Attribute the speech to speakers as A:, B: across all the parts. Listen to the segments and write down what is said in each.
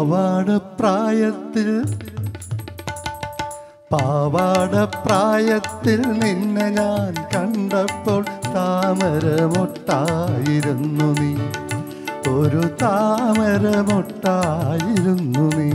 A: പാവാട പ്രായത്തിൽ പാവാട പ്രായത്തിൽ നിന്നെ ഞാൻ കണ്ടപ്പോൾ താമരമൊട്ടായിരുന്നു നീ ഒരു താമരമൊട്ടായിരുന്നു നീ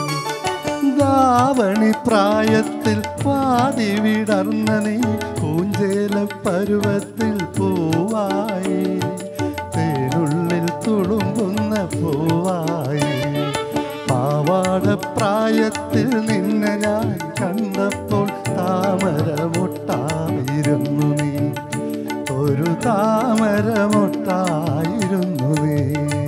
A: ദാവണി പ്രായത്തിൽ പാതി വിടർന്ന നീ പൂഞ്ചേല പരുവത്തിൽ പൂവായി തേനുള്ളിൽ തുളുമ്പുന്ന പൂവായി പാവാട പ്രായത്തിൽ നിന്നെ ഞാൻ കണ്ടപ്പോൾ താമരമൊട്ടായിരുന്നു നീ ഒരു താമരമൊട്ടായിരുന്നു നീ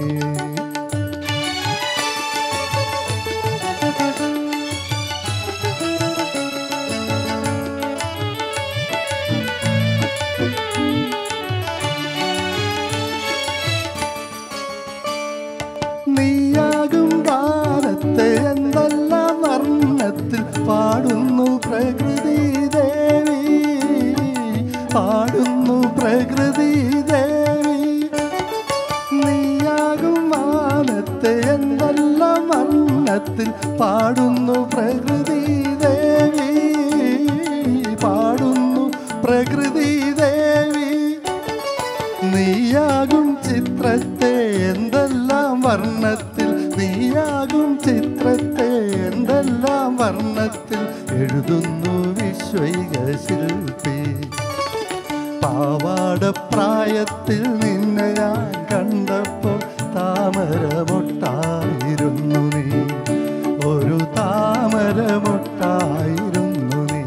A: നീയാകും ഗാനത്തെ എന്തെല്ലാം വർണ്ണത്തിൽ പാടുന്നു പ്രകൃതി ദേവി പാടുന്നു പ്രകൃതി ദേവി നീയാകും മാനത്തെ എന്തെല്ലാം വർണ്ണത്തിൽ പാടുന്നു പ്രകൃതി ദേവി പാടുന്നു പ്രകൃതി ദേവി നീയാകും ചിത്രത്തെ എന്തെല്ലാം വർണ്ണത്തിൽ നീയാകും ചിത്രത്തെ എന്തെല്ലാം വർണ്ണത്തിൽ എഴുതുന്നു വിശ്വൈക ശില്പി പാവാട പ്രായത്തിൽ നിന്നെ ഞാൻ കണ്ടപ്പോൾ താമരമൊട്ടായിരുന്നു നീ ഒരു താമരമൊട്ടായിരുന്നു നീ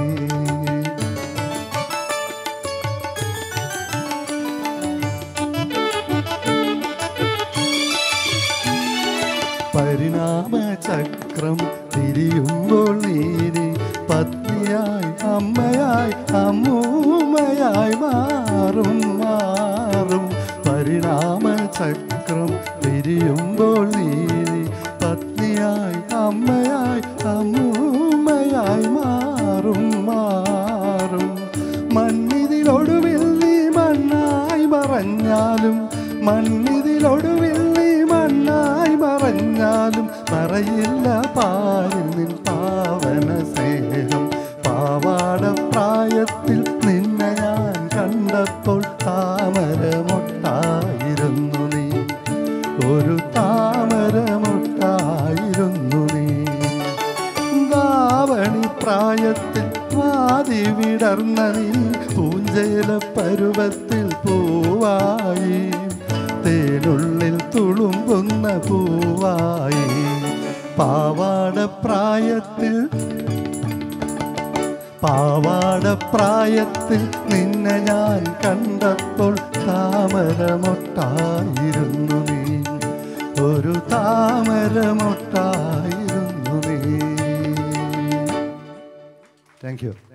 A: പരിണാമചക്രം തിരിയുമ്പോൾ നീരി പത്നിയായി അമ്മയായി അമ്മൂമ്മയായി മാറും മാറും പരിണാമചക്രം തിരിയുമ്പോൾ നീരി പത്നിയായി അമ്മയായി അമ്മൂമ്മയായി മാറും മാറും മണ്ണിതിലൊടുവിൽ നീ മണ്ണായി മറഞ്ഞാലും മണ്ണിതിലൊടുവിൽ നീ മണ്ണായി മറഞ്ഞാലും മറയില്ല പാലിൽ നിൻ പാവന സ്നേഹം പാവാട പ്രായത്തിൽ നിന്നെ ഞാൻ കണ്ടപ്പോൾ താമരമൊട്ടായിരുന്നു നീ ഒരു താമരമൊട്ടായിരുന്നു നീ ദാവണി പ്രായത്തിൽ വാതി വിടർന്ന നീ പൂഞ്ചയില പരുവത്തിൽ പൂവായി തേനുള്ളിൽ തുളുമ്പുന്ന പൂവായി പാവാട പ്രായത്തിൽ പാവാട പ്രായത്തിൽ നിന്നെ ഞാൻ കണ്ടപ്പോൾ താമരമൊട്ടായിരുന്നു നീ ഒരു താമരമൊട്ടായിരുന്നു നീ താങ്ക് യു